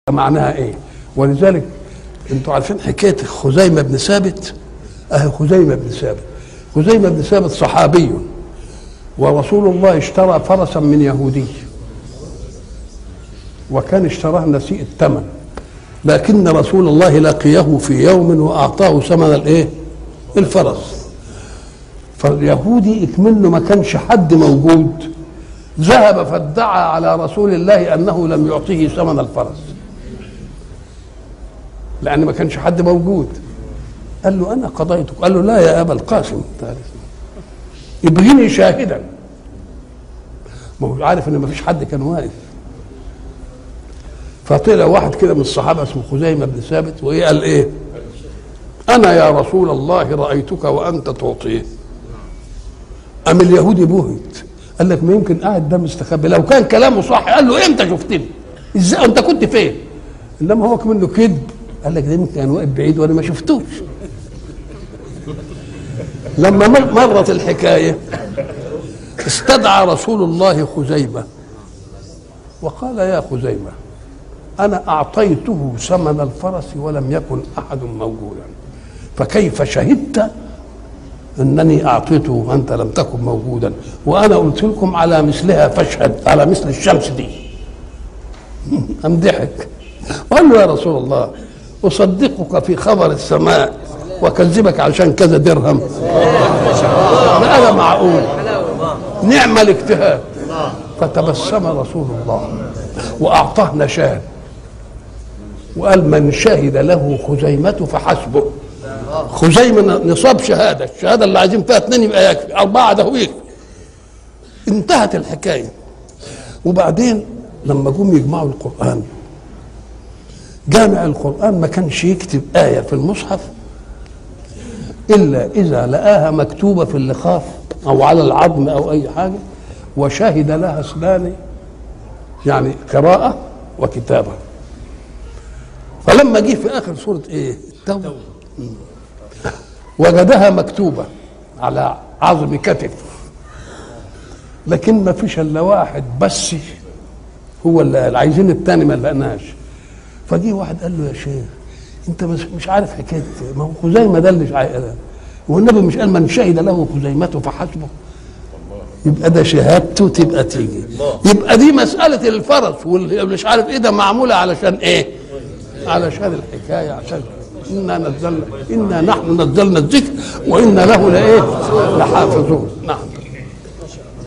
معناها ايه ولذلك انتوا عارفين حكايه خزيمه بن ثابت اهي خزيمه بن ثابت خزيمه بن ثابت صحابي ورسول الله اشترى فرسا من يهودي وكان اشتراه نسيء الثمن لكن رسول الله لقيه في يوم واعطاه ثمن الايه الفرس فاليهودي اكمنه ما كانش حد موجود ذهب فادعى على رسول الله انه لم يعطيه ثمن الفرس لان ما كانش حد موجود قال له انا قضيتك قال له لا يا ابا القاسم ابغني شاهدا ما هو عارف ان ما فيش حد كان واقف فطلع واحد كده من الصحابه اسمه خزيمه بن ثابت وايه قال ايه انا يا رسول الله رايتك وانت تعطيه ام اليهودي بهت قال لك ما يمكن قاعد ده مستخبي لو كان كلامه صح قال له امتى شفتني ازاي انت كنت فين انما هو منه كذب قال لك ده يمكن كان واقف بعيد وانا ما شفتوش لما مرت الحكايه استدعى رسول الله خزيمه وقال يا خزيمه انا اعطيته ثمن الفرس ولم يكن احد موجودا فكيف شهدت انني اعطيته وانت لم تكن موجودا وانا قلت لكم على مثلها فاشهد على مثل الشمس دي ام ضحك وقال له يا رسول الله اصدقك في خبر السماء واكذبك عشان كذا درهم هذا معقول نعم الاجتهاد فتبسم رسول الله واعطاه نشان وقال من شهد له خزيمة فحسبه خزيمة نصاب شهادة الشهادة اللي عايزين فيها اثنين يبقى يكفي أربعة ده يكفي انتهت الحكاية وبعدين لما جم يجمعوا القرآن جامع القرآن ما كانش يكتب آية في المصحف إلا إذا لقاها مكتوبة في اللخاف أو على العظم أو أي حاجة وشهد لها اثنان يعني قراءة وكتابة فلما جه في آخر سورة إيه التوبة وجدها مكتوبة على عظم كتف لكن ما فيش الا واحد بس هو اللي قال عايزين التاني ما لقناش فجه واحد قال له يا شيخ انت مش مش عارف حكايه ما هو خزيمه ده اللي عايز والنبي مش قال من شهد له خزيمته فحسبه يبقى ده شهادته تبقى تيجي يبقى دي مسألة الفرس واللي مش عارف ايه ده معمولة علشان ايه علشان الحكاية عشان إنا نزلنا إنا نحن نزلنا الذكر وإنا له لإيه لحافظون نعم